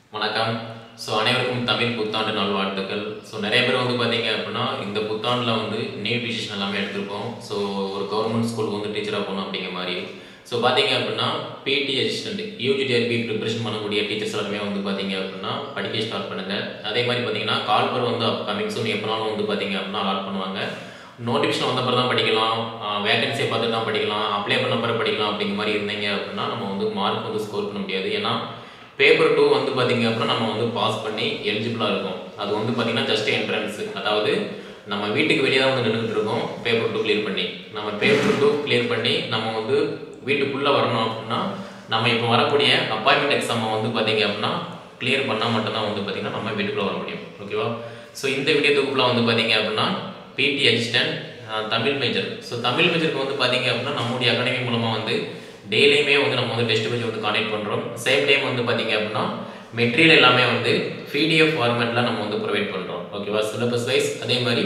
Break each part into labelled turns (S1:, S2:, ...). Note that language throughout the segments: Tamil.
S1: வணக்கம் ஸோ அனைவருக்கும் தமிழ் புத்தாண்டு நல்வாழ்த்துக்கள் ஸோ நிறைய பேர் வந்து பார்த்தீங்க அப்படின்னா இந்த புத்தாண்டில் வந்து நியூ டிசிஷன் எல்லாமே எடுத்திருப்போம் ஸோ ஒரு கவர்மெண்ட் ஸ்கூலுக்கு வந்து டீச்சராக போகணும் அப்படிங்கிற மாதிரி ஸோ பார்த்தீங்க அப்படின்னா பிடி அசிஸ்டன்ட் யூஜிடிஆர்பி ப்ரிப்பரேஷன் பண்ணக்கூடிய டீச்சர்ஸ் எல்லாருமே வந்து பார்த்தீங்க அப்படின்னா படிக்க ஸ்டார்ட் பண்ணுங்க அதே மாதிரி பார்த்தீங்கன்னா கால்பர் வந்து கமிங் சூன் எப்போனாலும் வந்து பார்த்தீங்க அப்படின்னா அலாட் பண்ணுவாங்க நோட்டிஃபிகேஷன் வந்த பிறகு தான் படிக்கலாம் வேகன்சியை பார்த்து தான் படிக்கலாம் அப்ளை பண்ண பிறகு படிக்கலாம் அப்படிங்கிற மாதிரி இருந்தீங்க அப்படின்னா நம்ம வந்து மார்க் வந்து ஸ்கோர் பண்ண முடியாது ஏன்னா பேப்பர் டூ வந்து பார்த்தீங்க அப்படின்னா நம்ம வந்து பாஸ் பண்ணி எலிஜிபிளாக இருக்கும் அது வந்து பார்த்தீங்கன்னா ஜஸ்ட் என்ட்ரன்ஸ் அதாவது நம்ம வீட்டுக்கு வெளியே தான் வந்து நின்றுட்டு இருக்கோம் பேப்பர் டூ கிளியர் பண்ணி நம்ம பேப்பர் டூ கிளியர் பண்ணி நம்ம வந்து வீட்டுக்குள்ளே வரணும் அப்படின்னா நம்ம இப்போ வரக்கூடிய அப்பாயின்மெண்ட் எக்ஸாமை வந்து பார்த்தீங்க அப்படின்னா கிளியர் பண்ணால் மட்டும்தான் வந்து பார்த்தீங்கன்னா நம்ம வீட்டுக்குள்ளே வர முடியும் ஓகேவா ஸோ இந்த வீடியோ தொகுப்பில் வந்து பார்த்தீங்க அப்படின்னா BT assistant Tamil major so Tamil மேஜருக்கு வந்து பார்த்தீங்க அப்படின்னா நம்முடைய அகாடமி மூலமாக வந்து டெய்லியுமே வந்து நம்ம வந்து டெஸ்ட் பேஜ் வந்து கான்டெக்ட் பண்ணுறோம் சேம் டைம் வந்து பார்த்தீங்க அப்படின்னா மெட்டீரியல் எல்லாமே வந்து பிடிஎஃப் ஃபார்மேட்டில் நம்ம வந்து ப்ரொவைட் பண்ணுறோம் ஓகேவா சிலபஸ் வைஸ் அதே மாதிரி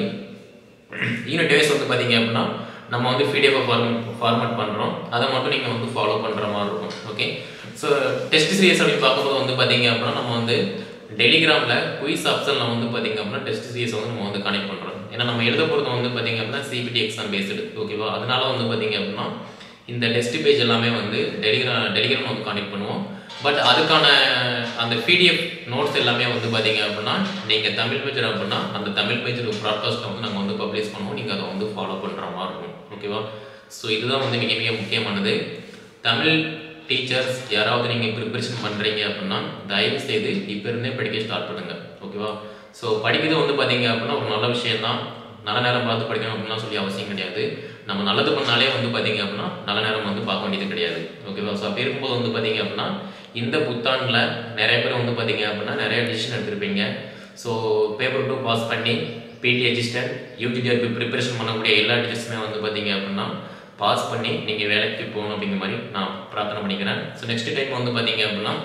S1: யூனிட் வைஸ் வந்து பார்த்தீங்க அப்படின்னா நம்ம வந்து பிடிஎஃப் ஃபார்மேட் ஃபார்மேட் பண்ணுறோம் அதை மட்டும் நீங்கள் வந்து ஃபாலோ பண்ணுற மாதிரி இருக்கும் ஓகே ஸோ டெஸ்ட் சீரியஸ் அப்படின்னு பார்க்கும்போது வந்து பார்த்தீங்க அப்படின்னா நம்ம வந்து டெலிகிராமில் குயிஸ் ஆப்ஷனில் வந்து பார்த்தீங்க அப்படின்னா டெஸ்ட் சீரியஸ் வந்து நம்ம வந்து கனெக்ட் பண்ணுறோம் ஏன்னா நம்ம எழுத போகிறது வந்து பார்த்தீங்க அப்படின்னா சிபிடி எக்ஸாம் பேஸ்டு ஓகேவா அதனால வந்து பார்த்தீங்க அப்படின்னா இந்த டெஸ்ட் பேஜ் எல்லாமே வந்து டெலிகிராம் டெலிகிராம் வந்து கான்டெக்ட் பண்ணுவோம் பட் அதுக்கான அந்த பிடிஎஃப் நோட்ஸ் எல்லாமே வந்து பார்த்தீங்க அப்படின்னா நீங்கள் தமிழ் பேஜர் அப்படின்னா அந்த தமிழ் பேஜர் ப்ராட்காஸ்ட்டை வந்து நாங்கள் வந்து பப்ளிஷ் பண்ணுவோம் நீங்கள் அதை வந்து ஃபாலோ பண்ணுற மாதிரி இருக்கும் ஓகேவா ஸோ இதுதான் வந்து மிக மிக முக்கியமானது தமிழ் டீச்சர்ஸ் யாராவது நீங்கள் ப்ரிப்பரேஷன் பண்ணுறீங்க அப்படின்னா தயவு செய்து இப்போ இருந்தே படிக்க ஸ்டார்ட் பண்ணுங்கள் ஓகேவா ஸோ படிக்கிறது வந்து பார்த்தீங்க அப்படின்னா ஒரு நல்ல விஷயம் தான் நல்ல நேரம் பார்த்து படிக்கணும் அப்படின்லாம் சொல்லி அவசியம் கிடையாது நம்ம நல்லது பண்ணாலே வந்து பார்த்தீங்க அப்படின்னா நல்ல நேரம் வந்து பார்க்க வேண்டியது கிடையாது ஓகேவா ஸோ அப்படி இருக்கும்போது வந்து பார்த்தீங்க அப்படின்னா இந்த புத்தாண்டில் நிறைய பேர் வந்து பார்த்தீங்க அப்படின்னா நிறைய டிசிஷன் எடுத்திருப்பீங்க ஸோ பேப்பர் டூ பாஸ் பண்ணி பிடி அசிஸ்டன்ட் யூஜிடிஆர்பி ப்ரிப்பரேஷன் பண்ணக்கூடிய எல்லா டீச்சர்ஸுமே வந்து பார்த்தீங்க அப்படின்னா பாஸ் பண்ணி நீங்கள் வேலைக்கு போகணும் அப்படிங்கிற மாதிரி நான் பிரார்த்தனை பண்ணிக்கிறேன் ஸோ நெக்ஸ்ட் டைம் வந்து பார்த்தீங்க அப்படின்னா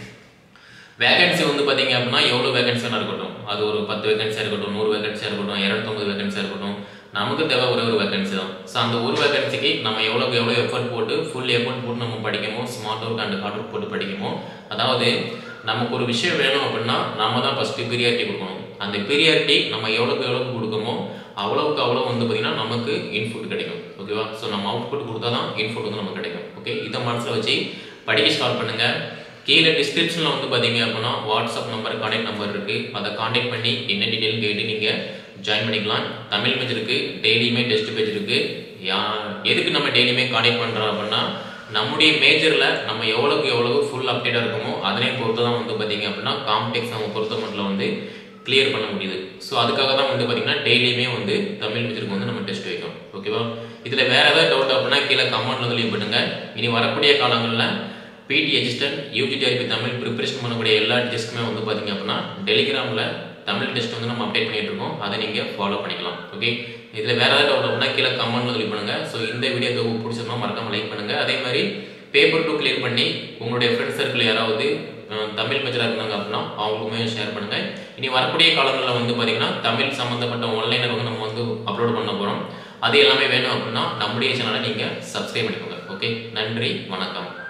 S1: வேகன்சி வந்து பார்த்தீங்க அப்படின்னா எவ்வளோ வேகன்சியாக இருக்கட்டும் அது ஒரு பத்து வேகன்சியாக இருக்கட்டும் நூறு வேகன்சியாக இருக்கட்டும் இரநூத்தொம்பது வேகன்சியாக இருக்கட்டும் நமக்கு தேவை ஒரே ஒரு வேகன்சி தான் ஸோ அந்த ஒரு வேகன்சிக்கு நம்ம எவ்வளோக்கு எவ்வளோ எஃபர்ட் போட்டு ஃபுல் எஃபர்ட் போட்டு நம்ம படிக்கமோ smart work and hard work போட்டு படிக்கமோ அதாவது நமக்கு ஒரு விஷயம் வேணும் அப்படின்னா நம்ம தான் ஃபஸ்ட்டு ப்ரியாரிட்டி கொடுக்கணும் அந்த ப்ரியாரிட்டி நம்ம எவ்வளோக்கு எவ்வளோக்கு கொடுக்கமோ அவ்வளோக்கு அவ்வளோ வந்து பார்த்திங்கன்னா நமக்கு இன்புட் கிடைக்கும் ஓகேவா ஸோ நம்ம அவுட்புட் கொடுத்தா தான் இன்புட் வந்து நமக்கு கிடைக்கும் ஓகே இதை மனசில் வச்சு படிக்க ஸ்டார்ட் பண்ணுங்கள் கீழே டிஸ்கிரிப்ஷனில் வந்து பார்த்தீங்க அப்படின்னா வாட்ஸ்அப் நம்பர் கான்டாக்ட் நம்பர் இருக்குது அதை கான்டாக்ட் பண்ணி என்ன டீட்டெயில் கேட்டு நீங்கள் ஜாயின் பண்ணிக்கலாம் தமிழ் மேஜருக்கு டெய்லியுமே டெஸ்ட் பேஜ் இருக்குது யா எதுக்கு நம்ம டெய்லியுமே கான்டாக்ட் பண்ணுறோம் அப்படின்னா நம்முடைய மேஜரில் நம்ம எவ்வளோக்கு எவ்வளோ ஃபுல் அப்டேட்டாக இருக்குமோ அதனை பொறுத்து தான் வந்து பார்த்தீங்க அப்படின்னா காம்படெக்ஸ் நம்ம பொறுத்த மட்டும் வந்து கிளியர் பண்ண முடியுது ஸோ அதுக்காக தான் வந்து பார்த்தீங்கன்னா டெய்லியுமே வந்து தமிழ் மேஜருக்கு வந்து நம்ம டெஸ்ட் வைக்கணும் ஓகேவா இதில் வேறு ஏதாவது டவுட் அப்படின்னா கீழே கமெண்ட்ல வந்து லீவ் பண்ணுங்கள் இனி வரக்கூடிய காலங்களில் பிடி அசிஸ்டன்ட் யூஜிடிஆர்பி தமிழ் ப்ரிப்பரேஷன் பண்ணக்கூடிய எல்லா டெஸ்ட்டுமே வந்து பார்த்தீங்க அப்படின்னா டெலிகிராமில் தமிழ் டெஸ்ட் வந்து நம்ம அப்டேட் பண்ணிட்டு இருக்கோம் அதை நீங்கள் ஃபாலோ பண்ணிக்கலாம் ஓகே இதில் வேறு ஏதாவது டவுட் அப்படின்னா கீழே கமெண்ட் வந்து பண்ணுங்கள் ஸோ இந்த வீடியோ தொகுப்பு பிடிச்சிருந்தா மறக்காம லைக் பண்ணுங்கள் அதே மாதிரி பேப்பர் டூ கிளியர் பண்ணி உங்களுடைய ஃப்ரெண்ட்ஸ் சர்க்கிள் யாராவது தமிழ் மேஜராக இருந்தாங்க அப்படின்னா அவங்களுக்குமே ஷேர் பண்ணுங்கள் இனி வரக்கூடிய காலங்களில் வந்து பார்த்தீங்கன்னா தமிழ் சம்மந்தப்பட்ட ஒன்லைனர் வந்து நம்ம வந்து அப்லோட் பண்ண போகிறோம் அது எல்லாமே வேணும் அப்படின்னா நம்முடைய சேனலை நீங்கள் சப்ஸ்கிரைப் பண்ணிக்கோங்க ஓகே நன்றி வணக்கம்